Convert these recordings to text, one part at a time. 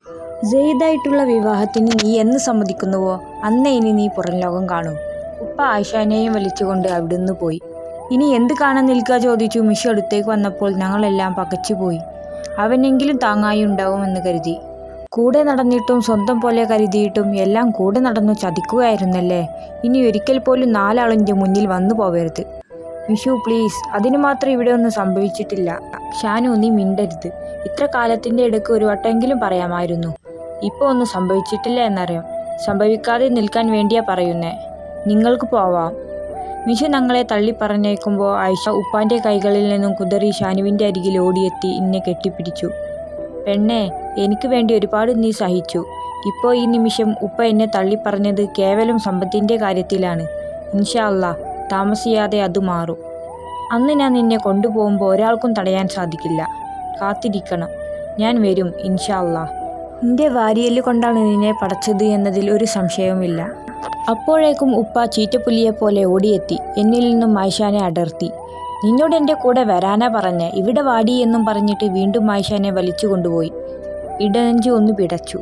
ജയ്ദായിട്ടുള്ള വിവാഹത്തിന് നീ എന്ന് സമ്മതിക്കുന്നുവോ അന്നേ ഇനി നീ പുറം ലോകം കാണൂ ഉപ്പ ആയിഷാനെയും വലിച്ചുകൊണ്ട് അവിടുന്ന് പോയി ഇനി എന്ത് കാണാൻ നിൽക്കുക ചോദിച്ചു മിഷു അടുത്തേക്ക് വന്നപ്പോൾ ഞങ്ങളെല്ലാം പകച്ചുപോയി അവനെങ്കിലും താങ്ങായി ഉണ്ടാവുമെന്ന് കരുതി കൂടെ നടന്നിട്ടും സ്വന്തം പോലെ കരുതിയിട്ടും എല്ലാം കൂടെ നടന്നു ചതിക്കുകയായിരുന്നല്ലേ ഇനി ഒരിക്കൽ പോലും നാലാളിൻ്റെ മുന്നിൽ വന്നു പോവരുത് മിഷു പ്ലീസ് അതിന് മാത്രം ഇവിടെ ഒന്നും സംഭവിച്ചിട്ടില്ല ഷാനു നീ മിണ്ടരുത് ഇത്ര കാലത്തിൻ്റെ ഇടയ്ക്ക് ഒരു വട്ടമെങ്കിലും പറയാമായിരുന്നു ഇപ്പോൾ ഒന്നും സംഭവിച്ചിട്ടില്ല എന്നറിയാം സംഭവിക്കാതെ നിൽക്കാൻ വേണ്ടിയാ പറയുന്നേ നിങ്ങൾക്ക് പോവാം മിഷു ഞങ്ങളെ തള്ളി പറഞ്ഞേക്കുമ്പോൾ ആയിഷ ഉപ്പാന്റെ കൈകളിൽ നിന്നും കുതറി ഷാനുവിൻ്റെ അരികിൽ ഓടിയെത്തി എന്നെ കെട്ടിപ്പിടിച്ചു പെണ്ണെ എനിക്ക് വേണ്ടി ഒരുപാട് നീ സഹിച്ചു ഇപ്പോൾ ഈ നിമിഷം ഉപ്പ എന്നെ തള്ളിപ്പറഞ്ഞത് കേവലം സമ്പത്തിൻ്റെ കാര്യത്തിലാണ് ഇൻഷാ അല്ലാ താമസിയാതെ അത് മാറും അന്ന് ഞാൻ നിന്നെ കൊണ്ടുപോകുമ്പോൾ ഒരാൾക്കും തടയാൻ സാധിക്കില്ല കാത്തിരിക്കണം ഞാൻ വരും ഇൻഷാ അല്ലാ നിന്റെ വാരിയല് കൊണ്ടാണ് നിന്നെ പടച്ചത് എന്നതിൽ ഒരു സംശയവുമില്ല അപ്പോഴേക്കും ഉപ്പ ചീറ്റപ്പുലിയെ പോലെ ഓടിയെത്തി എന്നിൽ നിന്നും ആയിഷാനെ അടർത്തി നിന്നോട് എൻ്റെ കൂടെ വരാനാ പറഞ്ഞ് ഇവിടെ വാടി എന്നും പറഞ്ഞിട്ട് വീണ്ടും ആയിഷാനെ വലിച്ചു കൊണ്ടുപോയി ഇടനെഞ്ച് ഒന്ന് പിടച്ചു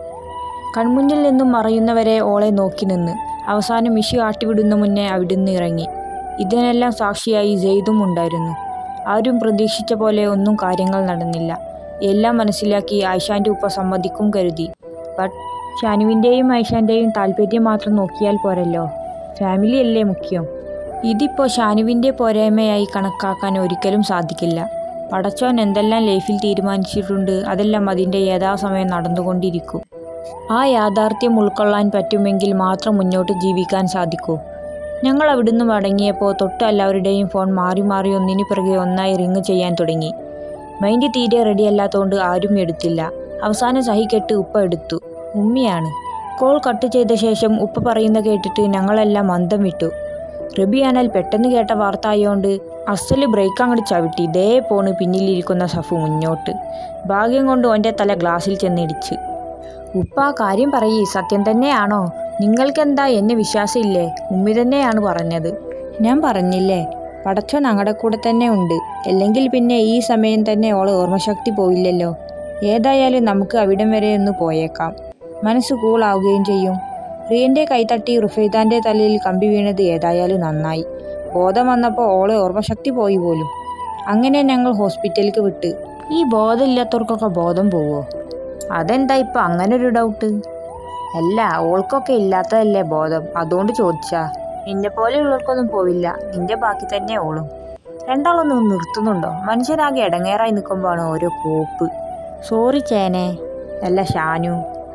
കൺമുന്നിൽ നിന്നും മറയുന്നവരെ ഓളെ നോക്കി നിന്ന് അവസാനം മിഷി ആട്ടിവിടുന്ന മുന്നേ അവിടുന്ന് ഇറങ്ങി ഇതിനെല്ലാം സാക്ഷിയായി ജെയ്ദും ഉണ്ടായിരുന്നു ആരും പ്രതീക്ഷിച്ച പോലെ ഒന്നും കാര്യങ്ങൾ നടന്നില്ല എല്ലാം മനസ്സിലാക്കി ആയിഷാന്റെ ഉപ്പ സമ്മതിക്കും കരുതി ബട്ട് ഷാനുവിൻ്റെയും ആയിഷാൻ്റെയും താല്പര്യം മാത്രം നോക്കിയാൽ പോരല്ലോ ഫാമിലി അല്ലേ മുഖ്യം ഇതിപ്പോൾ ഷാനുവിൻ്റെ പോരായ്മയായി കണക്കാക്കാൻ ഒരിക്കലും സാധിക്കില്ല പടച്ചോൻ എന്തെല്ലാം ലൈഫിൽ തീരുമാനിച്ചിട്ടുണ്ട് അതെല്ലാം അതിൻ്റെ യഥാസമയം നടന്നുകൊണ്ടിരിക്കും ആ യാഥാർത്ഥ്യം ഉൾക്കൊള്ളാൻ പറ്റുമെങ്കിൽ മാത്രം മുന്നോട്ട് ജീവിക്കാൻ സാധിക്കൂ ഞങ്ങൾ അവിടുന്ന് മടങ്ങിയപ്പോൾ തൊട്ട് എല്ലാവരുടെയും ഫോൺ മാറി മാറി ഒന്നിനു പിറകെ ഒന്നായി റിങ് ചെയ്യാൻ തുടങ്ങി മൈൻഡ് തീരെ റെഡി അല്ലാത്തതുകൊണ്ട് ആരും എടുത്തില്ല അവസാനം സഹിക്കെട്ട് ഉപ്പ എടുത്തു ഉമ്മിയാണ് കോൾ കട്ട് ചെയ്ത ശേഷം ഉപ്പ പറയുന്ന കേട്ടിട്ട് ഞങ്ങളെല്ലാം അന്തം വിട്ടു റബിയാനാൽ പെട്ടെന്ന് കേട്ട വാർത്ത ആയതുകൊണ്ട് അസല് ബ്രേക്ക് അങ്ങോട്ട് ചവിട്ടി ദേ പോണ് പിന്നിലിരിക്കുന്ന സഫു മുന്നോട്ട് ഭാഗ്യം കൊണ്ട് ഓൻ്റെ തല ഗ്ലാസ്സിൽ ചെന്നിടിച്ച് ഉപ്പ ആ കാര്യം പറയേ സത്യം തന്നെയാണോ നിങ്ങൾക്കെന്താ എന്നെ വിശ്വാസമില്ലേ ഉമ്മി തന്നെയാണ് പറഞ്ഞത് ഞാൻ പറഞ്ഞില്ലേ പടച്ചോ ഞങ്ങളുടെ കൂടെ തന്നെ ഉണ്ട് അല്ലെങ്കിൽ പിന്നെ ഈ സമയം തന്നെ ഓളെ ഓർമ്മശക്തി പോയില്ലല്ലോ ഏതായാലും നമുക്ക് അവിടം വരെ ഒന്ന് പോയേക്കാം മനസ്സ് കൂളാവുകയും ചെയ്യും റിയന്റെ കൈതട്ടി റുഫൈദാന്റെ തലയിൽ കമ്പി വീണത് ഏതായാലും നന്നായി ബോധം വന്നപ്പോൾ ഓളെ ഓർമ്മശക്തി പോയി പോലും അങ്ങനെ ഞങ്ങൾ ഹോസ്പിറ്റലിലേക്ക് വിട്ട് ഈ ബോധമില്ലാത്തവർക്കൊക്കെ ബോധം പോവോ അതെന്താ ഇപ്പം അങ്ങനെ ഒരു ഡൗട്ട് അല്ല ഓൾക്കൊക്കെ ഇല്ലാത്തതല്ലേ ബോധം അതുകൊണ്ട് ചോദിച്ചാ നിന്നെ പോലെയുള്ളവർക്കൊന്നും പോവില്ല നിന്റെ ബാക്കി തന്നെ ഓളും രണ്ടാളൊന്നും നിർത്തുന്നുണ്ടോ മനുഷ്യനാകെ ഇടങ്ങേറായി നിൽക്കുമ്പോഴാണ് ഓരോ കോപ്പ് സോറി ചേനെ അല്ല ഷാനു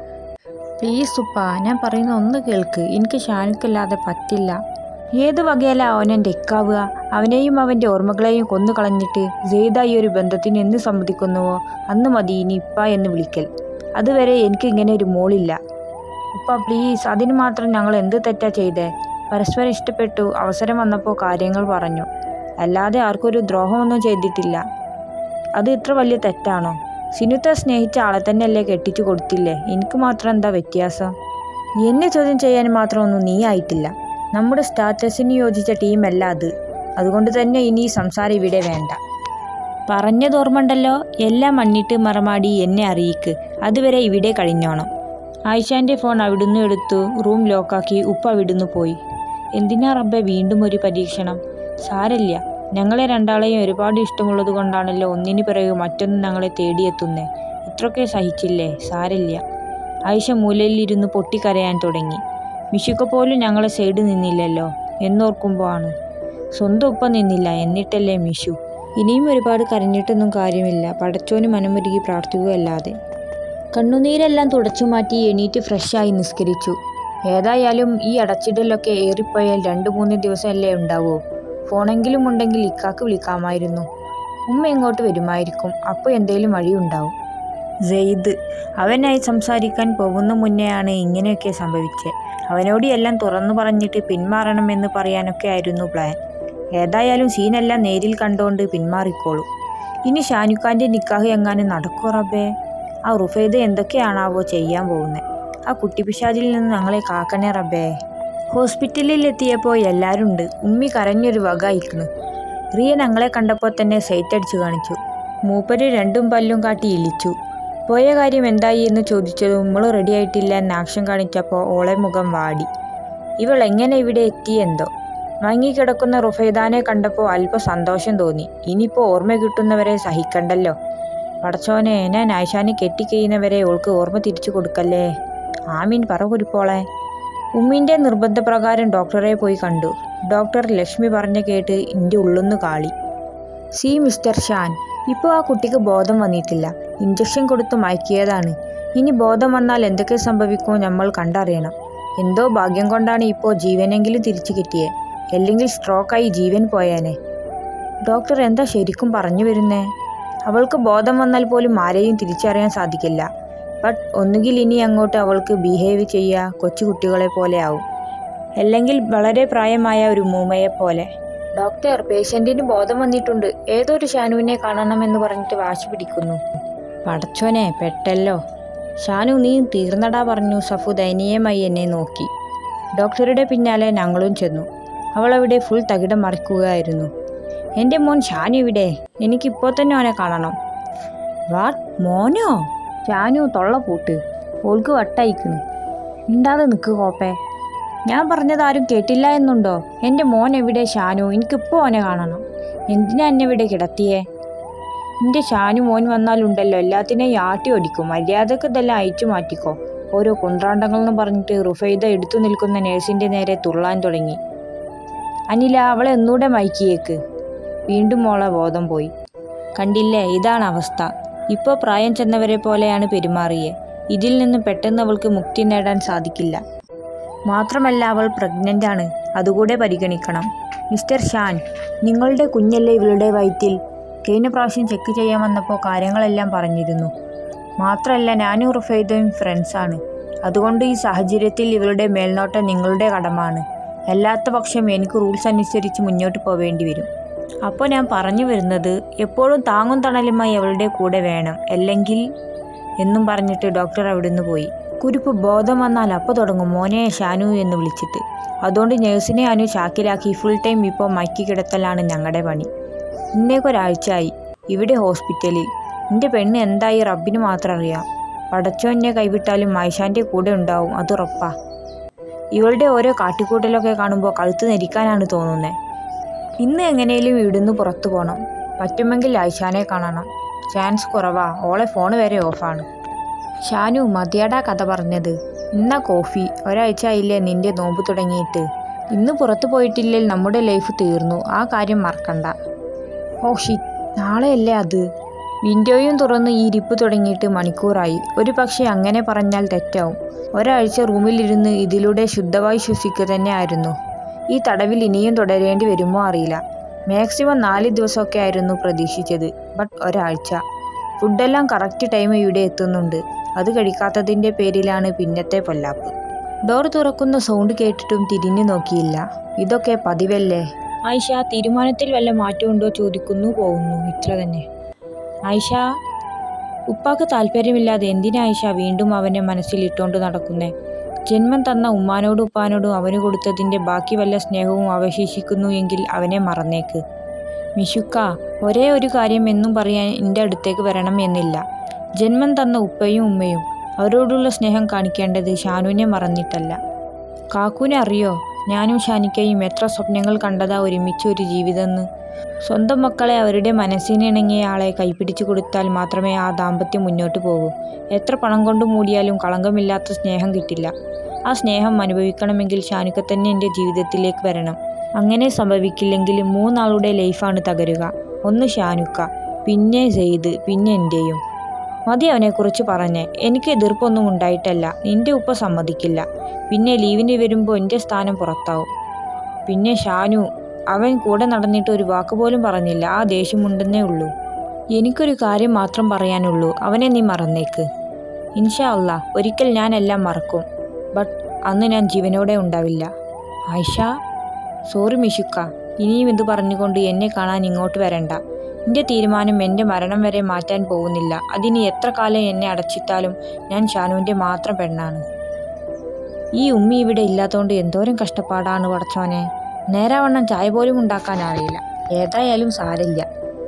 പ്ലീസ് ഉപ്പ ഞാൻ പറയുന്ന ഒന്ന് കേൾക്ക് എനിക്ക് ഷാനുക്കല്ലാതെ പറ്റില്ല ഏത് വകയല്ല അവനെൻ്റെ എക്കാവുക അവനെയും അവൻ്റെ ഓർമ്മകളെയും കൊന്നു കളഞ്ഞിട്ട് ജെയ്തായി ഒരു ബന്ധത്തിന് എന്ന് സമ്മതിക്കുന്നുവോ അന്ന് മതി ഇനി ഇപ്പ എന്ന് വിളിക്കൽ അതുവരെ എനിക്ക് ഇങ്ങനെ ഒരു മോളില്ല ഉപ്പ പ്ലീസ് അതിന് മാത്രം ഞങ്ങൾ എന്ത് തെറ്റാ ചെയ്തേ പരസ്പരം ഇഷ്ടപ്പെട്ടു അവസരം വന്നപ്പോൾ കാര്യങ്ങൾ പറഞ്ഞു അല്ലാതെ ആർക്കൊരു ദ്രോഹമൊന്നും ചെയ്തിട്ടില്ല അത് ഇത്ര വലിയ തെറ്റാണോ സിനുത്തെ സ്നേഹിച്ച ആളെ തന്നെയല്ലേ കെട്ടിച്ചു കൊടുത്തില്ലേ എനിക്ക് മാത്രം എന്താ വ്യത്യാസം എന്നെ ചോദ്യം ചെയ്യാൻ മാത്രമൊന്നും നീ ആയിട്ടില്ല നമ്മുടെ സ്റ്റാറ്റസിന് യോജിച്ച ടീമല്ല അത് അതുകൊണ്ട് തന്നെ ഇനി ഈ സംസാരം ഇവിടെ വേണ്ട പറഞ്ഞത് ഓർമ്മണ്ടല്ലോ എല്ലാം മണ്ണിട്ട് മറമാടി എന്നെ അറിയിക്ക് അതുവരെ ഇവിടെ കഴിഞ്ഞോണം ആയിഷാന്റെ ഫോൺ അവിടുന്ന് എടുത്തു റൂം ലോക്കാക്കി ഉപ്പ അവിടുന്ന് പോയി എന്തിനാ റബ്ബെ വീണ്ടും ഒരു പരീക്ഷണം സാരല്ല ഞങ്ങളെ രണ്ടാളെയും ഒരുപാട് ഇഷ്ടമുള്ളത് കൊണ്ടാണല്ലോ ഒന്നിനു പിറകെ മറ്റൊന്ന് ഞങ്ങളെ തേടിയെത്തുന്നേ ഇത്രയൊക്കെ സഹിച്ചില്ലേ സാരല്ല ആയിഷ മൂലയിലിരുന്ന് പൊട്ടിക്കരയാൻ തുടങ്ങി മിഷുക്ക പോലും ഞങ്ങളെ സൈഡ് നിന്നില്ലല്ലോ എന്നോർക്കുമ്പോൾ ആണ് സ്വന്തം ഉപ്പ നിന്നില്ല എന്നിട്ടല്ലേ മിഷു ഇനിയും ഒരുപാട് കരഞ്ഞിട്ടൊന്നും കാര്യമില്ല പടച്ചോന് മനമൊരുക്കി പ്രാർത്ഥിക്കുകയല്ലാതെ കണ്ണുനീരെല്ലാം തുടച്ചു മാറ്റി എണീറ്റ് ഫ്രഷായി നിസ്കരിച്ചു ഏതായാലും ഈ അടച്ചിടലൊക്കെ ഏറിപ്പോയാൽ രണ്ട് മൂന്ന് ദിവസമല്ലേ ഉണ്ടാവൂ ഫോണെങ്കിലും ഉണ്ടെങ്കിൽ ഇക്കാക്ക് വിളിക്കാമായിരുന്നു ഉമ്മ ഇങ്ങോട്ട് വരുമായിരിക്കും അപ്പോൾ എന്തേലും വഴിയുണ്ടാവും ജെയ്ദ് അവനായി സംസാരിക്കാൻ പോകുന്ന മുന്നെയാണ് ഇങ്ങനെയൊക്കെ സംഭവിച്ചത് അവനോട് എല്ലാം തുറന്നു പറഞ്ഞിട്ട് പിന്മാറണമെന്ന് പറയാനൊക്കെ ആയിരുന്നു പ്ലാൻ ഏതായാലും സീനെല്ലാം നേരിൽ കണ്ടുകൊണ്ട് പിന്മാറിക്കോളൂ ഇനി ഷാനുഖാന്റെ നിക്കാഹ് എങ്ങാനും നടക്കോ റബ്ബേ ആ റുഫൈദ എന്തൊക്കെയാണാവോ ചെയ്യാൻ പോകുന്നത് ആ കുട്ടിപ്പിശാചിൽ നിന്ന് ഞങ്ങളെ കാക്കണേ റബ്ബേ ഹോസ്പിറ്റലിൽ എത്തിയപ്പോൾ എല്ലാവരും ഉണ്ട് ഉമ്മി കരഞ്ഞൊരു വക അയക്കണ് റിയ ഞങ്ങളെ കണ്ടപ്പോൾ തന്നെ സൈറ്റ് അടിച്ചു കാണിച്ചു മൂപ്പര് രണ്ടും പല്ലും കാട്ടി ഇളിച്ചു പോയ കാര്യം എന്തായി എന്ന് ചോദിച്ചതും നമ്മൾ റെഡി ആയിട്ടില്ല എന്ന് ആക്ഷൻ കാണിച്ചപ്പോൾ ഓളെ മുഖം വാടി ഇവൾ എങ്ങനെ ഇവിടെ എത്തിയെന്തോ മങ്ങിക്കിടക്കുന്ന റുഫൈദാനെ കണ്ടപ്പോൾ അല്പം സന്തോഷം തോന്നി ഇനിയിപ്പോൾ ഓർമ്മ കിട്ടുന്നവരെ സഹിക്കണ്ടല്ലോ പടച്ചോനെ ഞാൻ ആയിഷാനെ കെട്ടിക്കഴിയുന്നവരെ ഓൾക്ക് ഓർമ്മ തിരിച്ചു കൊടുക്കല്ലേ ആമീൻ പറ കുരിപ്പോളെ ഉമ്മിൻ്റെ നിർബന്ധപ്രകാരം ഡോക്ടറെ പോയി കണ്ടു ഡോക്ടർ ലക്ഷ്മി പറഞ്ഞ കേട്ട് എൻ്റെ ഉള്ളുന്ന് കാളി സി മിസ്റ്റർ ഷാൻ ഇപ്പോൾ ആ കുട്ടിക്ക് ബോധം വന്നിട്ടില്ല ഇഞ്ചക്ഷൻ കൊടുത്ത് മയക്കിയതാണ് ഇനി ബോധം വന്നാൽ എന്തൊക്കെ സംഭവിക്കുമോ നമ്മൾ കണ്ടറിയണം എന്തോ ഭാഗ്യം കൊണ്ടാണ് ഇപ്പോൾ ജീവനെങ്കിലും തിരിച്ചു കിട്ടിയത് അല്ലെങ്കിൽ സ്ട്രോക്കായി ജീവൻ പോയേനെ ഡോക്ടർ എന്താ ശരിക്കും പറഞ്ഞു വരുന്നേ അവൾക്ക് ബോധം വന്നാൽ പോലും ആരെയും തിരിച്ചറിയാൻ സാധിക്കില്ല ബട്ട് ഒന്നുകിൽ ഇനി അങ്ങോട്ട് അവൾക്ക് ബിഹേവ് ചെയ്യുക കൊച്ചുകുട്ടികളെ പോലെ ആവും അല്ലെങ്കിൽ വളരെ പ്രായമായ ഒരു മൂമയെ പോലെ ഡോക്ടർ പേഷ്യന്റിന് ബോധം വന്നിട്ടുണ്ട് ഏതൊരു ഷാനുവിനെ കാണണമെന്ന് പറഞ്ഞിട്ട് വാശി പിടിക്കുന്നു പടച്ചോനെ പെട്ടല്ലോ ഷാനു നീ തീർന്നടാ പറഞ്ഞു സഫു ദയനീയമായി എന്നെ നോക്കി ഡോക്ടറുടെ പിന്നാലെ ഞങ്ങളും ചെന്നു അവൾ അവിടെ ഫുൾ തകിടം മറിക്കുകയായിരുന്നു എൻ്റെ മോൻ ഷാനു ഇവിടെ എനിക്കിപ്പോൾ തന്നെ അവനെ കാണണം വാട്ട് മോനോ ഷാനു തൊള്ള പൂട്ട് ഓൾക്ക് വട്ടയിക്കണ് മിണ്ടാതെ നിൽക്ക് കോപ്പേ ഞാൻ പറഞ്ഞതാരും കേട്ടില്ല എന്നുണ്ടോ എൻ്റെ മോൻ എവിടെ ഷാനു എനിക്കിപ്പോൾ അവനെ കാണണം എന്തിനാ എന്നെ ഇവിടെ കിടത്തിയേ എൻ്റെ ഷാനു മോൻ വന്നാലുണ്ടല്ലോ എല്ലാത്തിനെയും ആട്ടി ഒടിക്കും മര്യാദക്ക് ഇതെല്ലാം അയച്ചു മാറ്റിക്കോ ഓരോ കൊണ്ടാണ്ടങ്ങളെന്ന് പറഞ്ഞിട്ട് റുഫൈദ എടുത്തു നിൽക്കുന്ന നേഴ്സിൻ്റെ നേരെ തുള്ളാൻ തുടങ്ങി അനില അവളെ ഒന്നൂടെ മയക്കിയേക്ക് വീണ്ടും മോളെ ബോധം പോയി കണ്ടില്ലേ ഇതാണ് അവസ്ഥ ഇപ്പോൾ പ്രായം ചെന്നവരെ പോലെയാണ് പെരുമാറിയേ ഇതിൽ നിന്ന് പെട്ടെന്ന് അവൾക്ക് മുക്തി നേടാൻ സാധിക്കില്ല മാത്രമല്ല അവൾ പ്രഗ്നൻ്റ് ആണ് അതുകൂടെ പരിഗണിക്കണം മിസ്റ്റർ ഷാൻ നിങ്ങളുടെ കുഞ്ഞല്ലേ ഇവളുടെ വയറ്റിൽ കഴിഞ്ഞ പ്രാവശ്യം ചെക്ക് ചെയ്യാൻ വന്നപ്പോൾ കാര്യങ്ങളെല്ലാം പറഞ്ഞിരുന്നു മാത്രമല്ല ഞാനും റുഫൈദയും ഫ്രണ്ട്സാണ് അതുകൊണ്ട് ഈ സാഹചര്യത്തിൽ ഇവളുടെ മേൽനോട്ടം നിങ്ങളുടെ കടമാണ് അല്ലാത്ത പക്ഷം എനിക്ക് റൂൾസ് അനുസരിച്ച് മുന്നോട്ട് പോവേണ്ടി വരും അപ്പോൾ ഞാൻ പറഞ്ഞു വരുന്നത് എപ്പോഴും താങ്ങും തണലുമായി അവളുടെ കൂടെ വേണം അല്ലെങ്കിൽ എന്നും പറഞ്ഞിട്ട് ഡോക്ടർ അവിടുന്ന് പോയി കുരുപ്പ് ബോധം വന്നാൽ അപ്പോൾ തുടങ്ങും മോനെ ഷാനു എന്ന് വിളിച്ചിട്ട് അതുകൊണ്ട് നേഴ്സിനെ അനു ചാക്കിലാക്കി ഫുൾ ടൈം ഇപ്പോൾ മയക്കി കിടത്തലാണ് ഞങ്ങളുടെ പണി ഇന്നേക്കൊരാഴ്ചയായി ഇവിടെ ഹോസ്പിറ്റലിൽ എൻ്റെ പെണ്ണ് എന്തായി റബ്ബിന് മാത്രം അറിയാം പടച്ചോ എന്നെ കൈവിട്ടാലും ആയിഷാൻ്റെ കൂടെ ഉണ്ടാവും അത് ഉറപ്പാ ഇവളുടെ ഓരോ കാട്ടിക്കൂട്ടലൊക്കെ കാണുമ്പോൾ കഴുത്ത് നെരിക്കാനാണ് തോന്നുന്നത് ഇന്ന് എങ്ങനെയും ഇവിടുന്ന് പുറത്തു പോകണം പറ്റുമെങ്കിൽ ആയിഷാനെ കാണണം ചാൻസ് കുറവാ ഓളെ ഫോൺ വരെ ഓഫാണ് ഷാനു മതിയാടാ കഥ പറഞ്ഞത് ഇന്നാ കോഫി ഒരാഴ്ച ആയില്ലേ നിന്റെ നോമ്പ് തുടങ്ങിയിട്ട് ഇന്ന് പുറത്തു പോയിട്ടില്ലെങ്കിൽ നമ്മുടെ ലൈഫ് തീർന്നു ആ കാര്യം മറക്കണ്ട ഓ ഷിറ്റ് നാളെയല്ലേ അത് വിൻഡോയും തുറന്ന് ഈ ഇരിപ്പ് തുടങ്ങിയിട്ട് മണിക്കൂറായി ഒരു പക്ഷേ അങ്ങനെ പറഞ്ഞാൽ തെറ്റാവും ഒരാഴ്ച റൂമിലിരുന്ന് ഇതിലൂടെ ശുദ്ധവായു ശ്വസിക്കുക തന്നെ ആയിരുന്നു ഈ തടവിൽ ഇനിയും തുടരേണ്ടി വരുമോ അറിയില്ല മാക്സിമം നാല് ദിവസമൊക്കെ ആയിരുന്നു പ്രതീക്ഷിച്ചത് ബട്ട് ഒരാഴ്ച ഫുഡെല്ലാം കറക്റ്റ് ടൈം ഇവിടെ എത്തുന്നുണ്ട് അത് കഴിക്കാത്തതിൻ്റെ പേരിലാണ് പിന്നത്തെ പൊല്ലാപ്പ് ഡോർ തുറക്കുന്ന സൗണ്ട് കേട്ടിട്ടും തിരിഞ്ഞു നോക്കിയില്ല ഇതൊക്കെ പതിവല്ലേ ആയിഷ തീരുമാനത്തിൽ വല്ല മാറ്റമുണ്ടോ ചോദിക്കുന്നു പോകുന്നു ഇത്ര തന്നെ ആയിഷ ഉപ്പാക്ക് താല്പര്യമില്ലാതെ എന്തിനാ ആയിഷ വീണ്ടും അവനെ മനസ്സിൽ ഇട്ടുകൊണ്ട് നടക്കുന്നേ ജന്മം തന്ന ഉമ്മാനോടും ഉപ്പാനോടും അവന് കൊടുത്തതിൻ്റെ ബാക്കി വല്ല സ്നേഹവും അവശേഷിക്കുന്നു എങ്കിൽ അവനെ മറന്നേക്ക് മിഷുക്ക ഒരേ ഒരു കാര്യം എന്നും പറയാൻ എൻ്റെ അടുത്തേക്ക് വരണം എന്നില്ല ജന്മം തന്ന ഉപ്പയും ഉമ്മയും അവരോടുള്ള സ്നേഹം കാണിക്കേണ്ടത് ഷാനുവിനെ മറന്നിട്ടല്ല കാക്കുവിനെ അറിയോ ഞാനും ഷാനിക്കയും എത്ര സ്വപ്നങ്ങൾ കണ്ടതാ ഒരുമിച്ച് ഒരു ജീവിതമെന്ന് സ്വന്തം മക്കളെ അവരുടെ മനസ്സിനിണങ്ങിയ ആളെ കൈപിടിച്ചു കൊടുത്താൽ മാത്രമേ ആ ദാമ്പത്യം മുന്നോട്ട് പോകൂ എത്ര പണം കൊണ്ട് മൂടിയാലും കളങ്കമില്ലാത്ത സ്നേഹം കിട്ടില്ല ആ സ്നേഹം അനുഭവിക്കണമെങ്കിൽ ഷാനുക്ക തന്നെ എൻ്റെ ജീവിതത്തിലേക്ക് വരണം അങ്ങനെ സംഭവിക്കില്ലെങ്കിൽ മൂന്നാളുടെ ലൈഫാണ് തകരുക ഒന്ന് ഷാനുക്ക പിന്നെ സെയ്ദ് പിന്നെ എൻ്റെയും മതി അവനെക്കുറിച്ച് പറഞ്ഞേ എനിക്ക് എതിർപ്പൊന്നും ഉണ്ടായിട്ടല്ല നിന്റെ ഉപ്പ സമ്മതിക്കില്ല പിന്നെ ലീവിന് വരുമ്പോൾ എൻ്റെ സ്ഥാനം പുറത്താവും പിന്നെ ഷാനു അവൻ കൂടെ നടന്നിട്ട് ഒരു വാക്ക് പോലും പറഞ്ഞില്ല ആ ദേഷ്യമുണ്ടെന്നേ ഉള്ളൂ എനിക്കൊരു കാര്യം മാത്രം പറയാനുള്ളൂ അവനെ നീ മറന്നേക്ക് ഇൻഷാ അല്ലാ ഒരിക്കൽ ഞാൻ എല്ലാം മറക്കും ബട്ട് അന്ന് ഞാൻ ജീവനോടെ ഉണ്ടാവില്ല ആയിഷ സോറി മിഷുക്ക ഇനിയും ഇത് പറഞ്ഞുകൊണ്ട് എന്നെ കാണാൻ ഇങ്ങോട്ട് വരണ്ട എൻ്റെ തീരുമാനം എൻ്റെ മരണം വരെ മാറ്റാൻ പോകുന്നില്ല അതിന് എത്ര കാലം എന്നെ അടച്ചിട്ടാലും ഞാൻ ഷാനുവിൻ്റെ മാത്രം പെണ്ണാണ് ഈ ഉമ്മി ഇവിടെ ഇല്ലാത്തതുകൊണ്ട് എന്തോരം കഷ്ടപ്പാടാണ് പടച്ചോനെ നേരാവണ്ണം ചായ പോലും ഉണ്ടാക്കാൻ അറിയില്ല ഏതായാലും സാരില്ല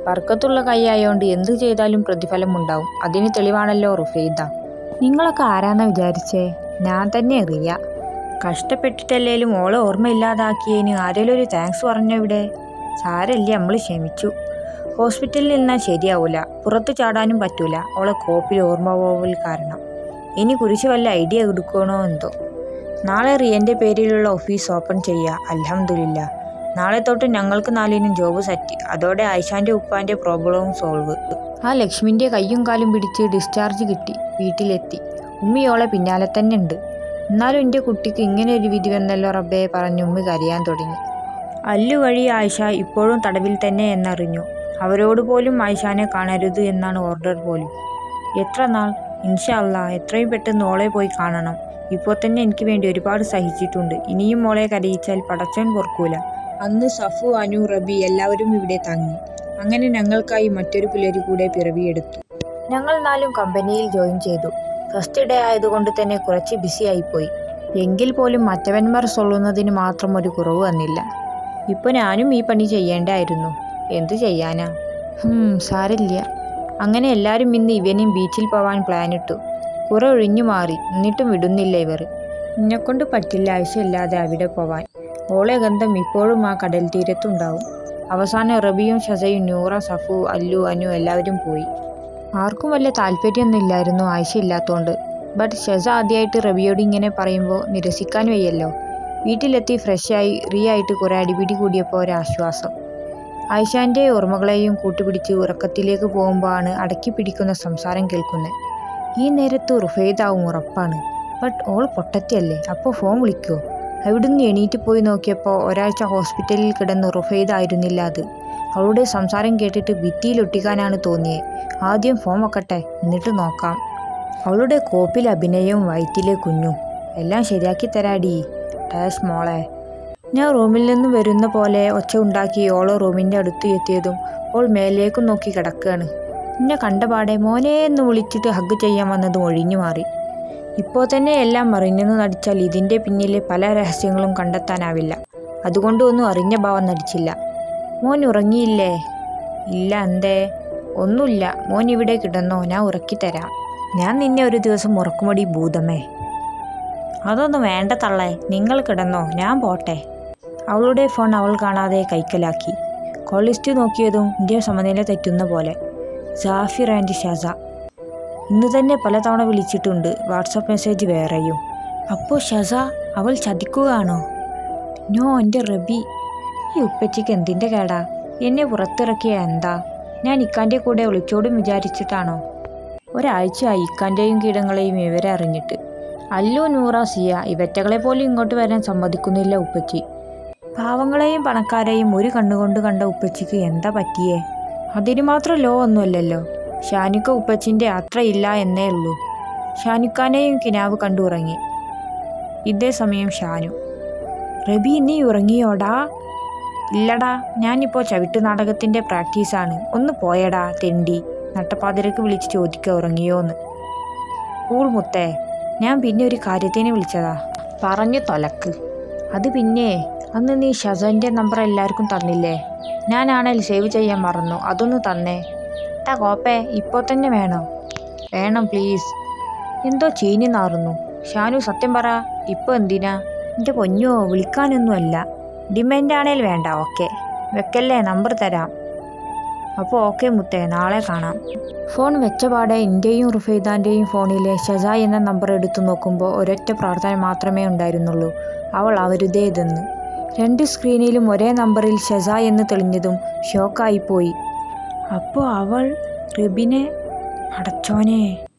വർക്കത്തുള്ള കൈയായോണ്ട് എന്ത് ചെയ്താലും പ്രതിഫലം ഉണ്ടാവും അതിന് തെളിവാണല്ലോ റുഫൈദ നിങ്ങളൊക്കെ ആരാന്നാ വിചാരിച്ചേ ഞാൻ തന്നെ റിയ കഷ്ടപ്പെട്ടിട്ടല്ലേലും ഓളെ ഓർമ്മയില്ലാതാക്കിയതിന് ആരെങ്കിലും ഒരു താങ്ക്സ് പറഞ്ഞോ ഇവിടെ സാരല്ലേ നമ്മൾ ക്ഷമിച്ചു ഹോസ്പിറ്റലിൽ നിന്നാൽ ശരിയാവൂല പുറത്ത് ചാടാനും പറ്റൂല ഓളെ കോപ്പിൽ ഓർമ്മ പോവൽ കാരണം ഇനി കുറിച്ച് വല്ല ഐഡിയ എടുക്കണോ എന്തോ നാളെ റിയൻ്റെ പേരിലുള്ള ഓഫീസ് ഓപ്പൺ ചെയ്യുക അലഹമില്ല നാളെ തൊട്ട് ഞങ്ങൾക്ക് നാലിനും ജോബ് സെറ്റ് അതോടെ ആയിഷാൻ്റെ ഉപ്പാൻ്റെ പ്രോബ്ലവും സോൾവ് ആ ലക്ഷ്മിൻ്റെ കയ്യും കാലും പിടിച്ച് ഡിസ്ചാർജ് കിട്ടി വീട്ടിലെത്തി ഉമ്മിയോളെ പിന്നാലെ തന്നെ ഉണ്ട് എന്നാലും എൻ്റെ കുട്ടിക്ക് ഇങ്ങനെ ഒരു വിധി വന്നല്ലോ റബ്ബേ പറഞ്ഞ് ഉമ്മി കരയാൻ തുടങ്ങി അല്ലു വഴി ആയിഷ ഇപ്പോഴും തടവിൽ തന്നെ എന്നറിഞ്ഞു അവരോട് പോലും ആയിഷാനെ കാണരുത് എന്നാണ് ഓർഡർ പോലും എത്ര നാൾ ഇൻഷാ അല്ലാ എത്രയും പെട്ടെന്ന് ഓളെ പോയി കാണണം ഇപ്പോൾ തന്നെ എനിക്ക് വേണ്ടി ഒരുപാട് സഹിച്ചിട്ടുണ്ട് ഇനിയും മോളെ കരയിച്ചാൽ പടച്ചോൻ പൊറുക്കൂല അന്ന് സഫു അനു റബി എല്ലാവരും ഇവിടെ തങ്ങി അങ്ങനെ ഞങ്ങൾക്കായി മറ്റൊരു പുലരി കൂടെ പിറവിയെടുത്തു ഞങ്ങൾ നാലും കമ്പനിയിൽ ജോയിൻ ചെയ്തു ഫസ്റ്റ് ഡേ ആയതുകൊണ്ട് തന്നെ കുറച്ച് ബിസി ആയിപ്പോയി എങ്കിൽ പോലും മറ്റവന്മാർ സൊള്ളുന്നതിന് മാത്രം ഒരു കുറവ് വന്നില്ല ഇപ്പോൾ ഞാനും ഈ പണി ചെയ്യേണ്ടായിരുന്നു എന്തു ചെയ്യാനാ ഹും സാരില്ല അങ്ങനെ എല്ലാവരും ഇന്ന് ഇവനെയും ബീച്ചിൽ പോവാൻ പ്ലാനിട്ടു കുറെ ഒഴിഞ്ഞു മാറി എന്നിട്ടും വിടുന്നില്ല ഇവർ എന്നെക്കൊണ്ട് പറ്റില്ല ആവശ്യമില്ലാതെ അവിടെ പോവാൻ ഓളെ ഗന്ധം ഇപ്പോഴും ആ കടൽ തീരത്തുണ്ടാവും അവസാനം റബിയും ഷസയും നൂറ സഫു അല്ലു അനു എല്ലാവരും പോയി ആർക്കും വലിയ താല്പര്യമൊന്നുമില്ലായിരുന്നു ആവശ്യമില്ലാത്തതുകൊണ്ട് ബട്ട് ഷസ ആദ്യമായിട്ട് റബിയോട് ഇങ്ങനെ പറയുമ്പോൾ നിരസിക്കാൻ വയ്യല്ലോ വീട്ടിലെത്തി ഫ്രഷായി റിയ ആയിട്ട് കുറേ അടിപിടി കൂടിയപ്പോൾ ഒരാശ്വാസം ആയിഷാൻ്റെ ഓർമ്മകളെയും കൂട്ടുപിടിച്ച് ഉറക്കത്തിലേക്ക് പോകുമ്പോഴാണ് അടക്കി പിടിക്കുന്ന സംസാരം കേൾക്കുന്നത് ഈ നേരത്ത് റുഫൈദാവും ഉറപ്പാണ് ബട്ട് ഓൾ പൊട്ടത്തിയല്ലേ അപ്പോൾ ഫോൺ വിളിക്കുമോ അവിടുന്ന് എണീറ്റ് പോയി നോക്കിയപ്പോൾ ഒരാഴ്ച ഹോസ്പിറ്റലിൽ കിടന്ന് റുഫൈദ ആയിരുന്നില്ല അത് അവളുടെ സംസാരം കേട്ടിട്ട് ഭിത്തിയിലൊട്ടിക്കാനാണ് തോന്നിയത് ആദ്യം ഫോൺ വെക്കട്ടെ എന്നിട്ട് നോക്കാം അവളുടെ കോപ്പിൽ അഭിനയവും വയറ്റിലെ കുഞ്ഞും എല്ലാം ശരിയാക്കി തരാടി ടാഷ് മോളെ ഞാൻ റൂമിൽ നിന്ന് വരുന്ന പോലെ ഒച്ച ഉണ്ടാക്കി ഓളോ റൂമിൻ്റെ അടുത്ത് എത്തിയതും ഓൾ മേലേക്ക് നോക്കി കിടക്കുകയാണ് എന്നെ കണ്ടപാടെ മോനെ എന്ന് വിളിച്ചിട്ട് ഹഗ് ചെയ്യാൻ വന്നതും ഒഴിഞ്ഞു മാറി ഇപ്പോൾ തന്നെ എല്ലാം അറിഞ്ഞെന്ന് നടിച്ചാൽ ഇതിൻ്റെ പിന്നിലെ പല രഹസ്യങ്ങളും കണ്ടെത്താനാവില്ല അതുകൊണ്ട് ഒന്നും അറിഞ്ഞ ഭാവം നടിച്ചില്ല മോൻ ഉറങ്ങിയില്ലേ ഇല്ല എന്തേ ഒന്നുമില്ല മോൻ ഇവിടെ കിടന്നോ ഞാൻ ഉറക്കിത്തരാം ഞാൻ നിന്നെ ഒരു ദിവസം ഉറക്കുമടി ഭൂതമേ അതൊന്നും വേണ്ട തള്ളേ നിങ്ങൾ കിടന്നോ ഞാൻ പോട്ടെ അവളുടെ ഫോൺ അവൾ കാണാതെ കൈക്കലാക്കി കോൾ ലിസ്റ്റ് നോക്കിയതും ഇന്ത്യ സമനില തെറ്റുന്ന പോലെ ജാഫിർ ആൻഡ് ഷാസ ഇന്ന് തന്നെ പലതവണ വിളിച്ചിട്ടുണ്ട് വാട്സപ്പ് മെസ്സേജ് വേറെയും അപ്പോൾ ഷസ അവൾ ചതിക്കുകയാണോ നോ എൻ്റെ റബി ഈ ഉപ്പച്ചിക്ക് എന്തിൻ്റെ കേടാ എന്നെ പുറത്തിറക്കിയ എന്താ ഞാൻ ഇക്കാൻ്റെ കൂടെ ഒളിച്ചോടും വിചാരിച്ചിട്ടാണോ ഒരാഴ്ചയായി ഇക്കാൻ്റെയും കീടങ്ങളെയും ഇവരെ അറിഞ്ഞിട്ട് അല്ലു നൂറ സിയ ഇവറ്റകളെ പോലും ഇങ്ങോട്ട് വരാൻ സമ്മതിക്കുന്നില്ല ഉപ്പച്ചി പാവങ്ങളെയും പണക്കാരെയും ഒരു കണ്ണുകൊണ്ട് കണ്ട ഉപ്പച്ചിക്ക് എന്താ പറ്റിയേ അതിന് മാത്രം ലോ ഒന്നുമല്ലല്ലോ ഷാനിക്ക ഉപ്പച്ചിൻ്റെ അത്രയില്ല എന്നേ ഉള്ളൂ ഷാനിക്കാനെയും കിനാവ് കണ്ടു ഉറങ്ങി ഇതേ സമയം ഷാനു റബി നീ ഉറങ്ങിയോടാ ഇല്ലടാ ഞാനിപ്പോൾ ചവിട്ട് നാടകത്തിൻ്റെ പ്രാക്ടീസാണ് ഒന്ന് പോയടാ തെണ്ടി നട്ടപ്പാതിരക്ക് വിളിച്ച് ചോദിക്കുക ഉറങ്ങിയോന്ന് കൂൾ മുത്തേ ഞാൻ പിന്നെ ഒരു കാര്യത്തിന് വിളിച്ചതാ പറഞ്ഞു തൊലക്ക് അത് പിന്നെ അന്ന് നീ ഷസൻ്റെ നമ്പർ എല്ലാവർക്കും തന്നില്ലേ ഞാനാണേൽ സേവ് ചെയ്യാൻ മറന്നു അതൊന്ന് തന്നേ ടാ കോപ്പേ ഇപ്പോൾ തന്നെ വേണോ വേണം പ്ലീസ് എന്തോ ചീഞ്ഞു നാറുന്നു ഷാനു സത്യം പറ ഇപ്പോൾ എന്തിനാ എൻ്റെ പൊന്നോ വിളിക്കാനൊന്നുമല്ല ഡിമാൻഡ് ആണേൽ വേണ്ട ഓക്കെ വെക്കല്ലേ നമ്പർ തരാം അപ്പോൾ ഓക്കെ മുത്തേ നാളെ കാണാം ഫോൺ വെച്ചപാടെ എൻ്റെയും റുഫൈദാൻ്റെയും ഫോണിലെ ഷജ എന്ന നമ്പർ എടുത്തു നോക്കുമ്പോൾ ഒരൊറ്റ പ്രാർത്ഥന മാത്രമേ ഉണ്ടായിരുന്നുള്ളൂ അവൾ അവരുതേതെന്ന് രണ്ട് സ്ക്രീനിലും ഒരേ നമ്പറിൽ ഷജ എന്ന് തെളിഞ്ഞതും ഷോക്കായിപ്പോയി അപ്പോൾ അവൾ റിബിനെ അടച്ചോനെ